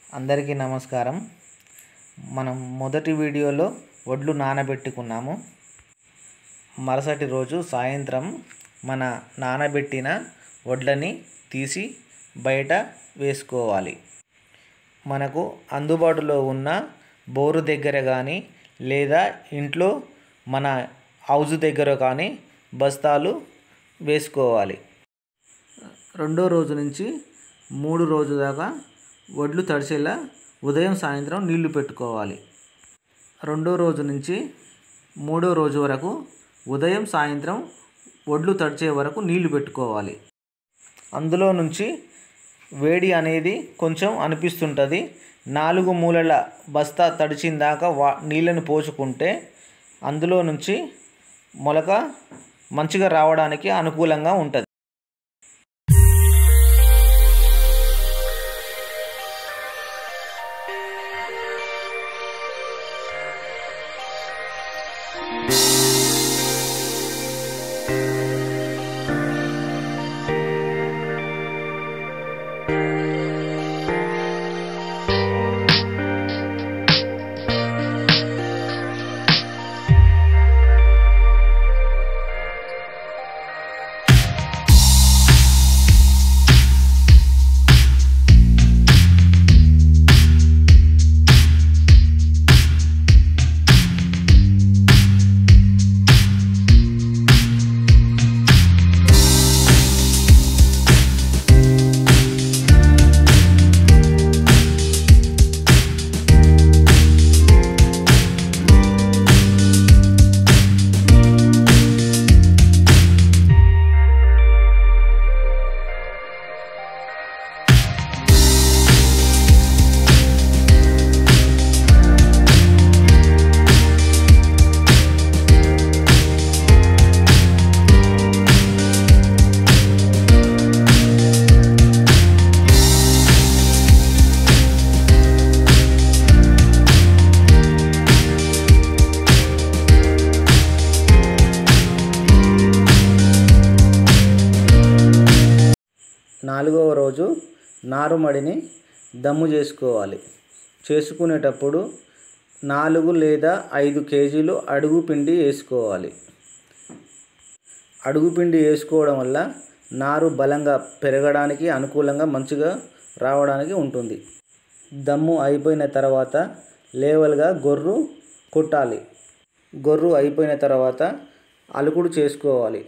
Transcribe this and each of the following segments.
అందరికీ నమస్కారం మనం మొదటి వీడియోలో వడ్లు నానబెట్టుకున్నాము మరుసటి రోజు సాయంత్రం మన నానబెట్టిన వడ్లని తీసి బయట వేసుకోవాలి మనకు అందుబాటులో ఉన్న బోరు దగ్గర కానీ లేదా ఇంట్లో మన హౌజ్ దగ్గర కానీ బస్తాలు వేసుకోవాలి రెండో రోజు నుంచి మూడు రోజు దాకా వడ్లు తడిసేలా ఉదయం సాయంత్రం నీళ్లు పెట్టుకోవాలి రెండో రోజు నుంచి మూడో రోజు వరకు ఉదయం సాయంత్రం వడ్లు తడిచే వరకు నీళ్లు పెట్టుకోవాలి అందులో నుంచి వేడి అనేది కొంచెం అనిపిస్తుంటుంది నాలుగు మూలల బస్తా తడిచిన దాకా వా నీళ్ళని పోసుకుంటే అందులో నుంచి మొలక మంచిగా రావడానికి అనుకూలంగా ఉంటుంది నాలుగవ రోజు నారుమడిని దమ్ము చేసుకోవాలి చేసుకునేటప్పుడు నాలుగు లేదా ఐదు కేజీలు అడుగు పిండి వేసుకోవాలి అడుగు పిండి వేసుకోవడం వల్ల నారు బలంగా పెరగడానికి అనుకూలంగా మంచిగా రావడానికి ఉంటుంది దమ్ము అయిపోయిన తర్వాత లేవల్గా గొర్రు కొట్టాలి గొర్రు అయిపోయిన తర్వాత అలుకుడు చేసుకోవాలి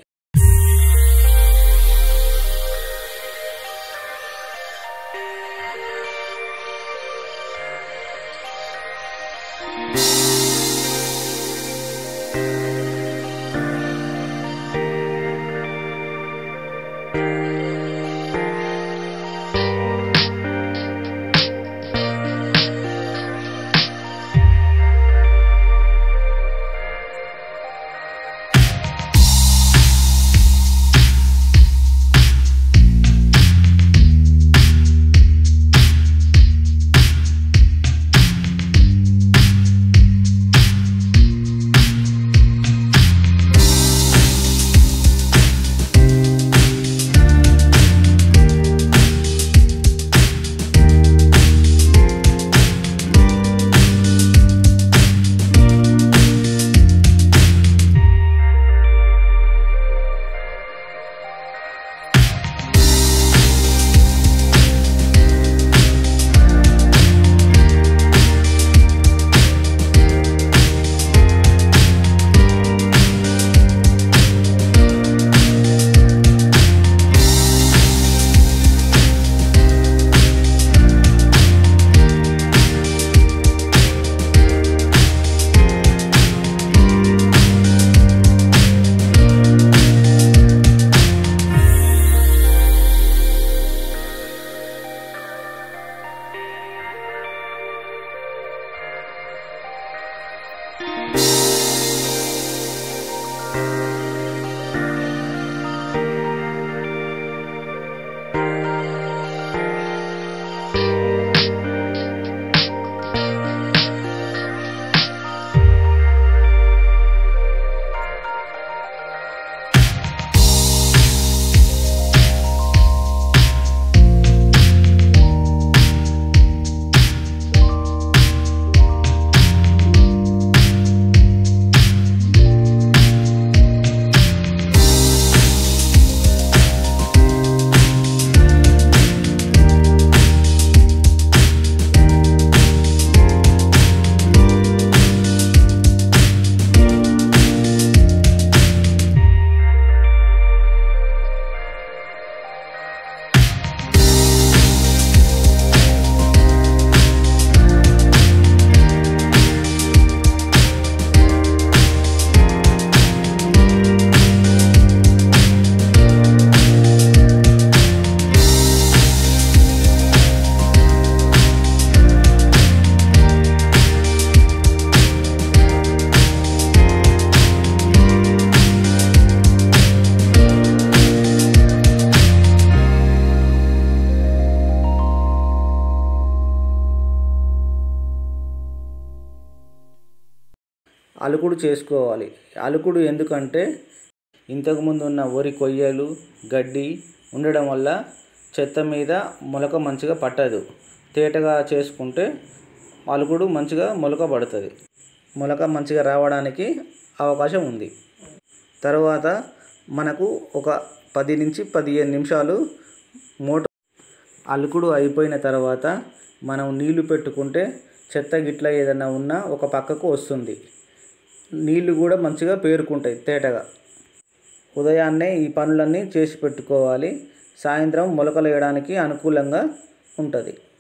అలుకుడు చేసుకోవాలి అలుకుడు ఎందుకంటే ఇంతకుముందు ఉన్న వరి కొయ్యలు గడ్డి ఉండడం వల్ల చెత్త మీద మొలక మంచిగా పట్టదు తేటగా చేసుకుంటే అలుకుడు మంచిగా మొలక పడుతుంది మొలక మంచిగా రావడానికి అవకాశం ఉంది తర్వాత మనకు ఒక పది నుంచి పదిహేను నిమిషాలు మోటార్ అలుకుడు అయిపోయిన తర్వాత మనం నీళ్లు పెట్టుకుంటే చెత్త గిట్ల ఏదైనా ఉన్నా ఒక పక్కకు వస్తుంది నీళ్లు కూడా మంచిగా పేరుకుంటాయి తేటగా ఉదయాన్నే ఈ పనులన్నీ చేసి పెట్టుకోవాలి సాయంత్రం మొలకలు వేయడానికి అనుకూలంగా ఉంటుంది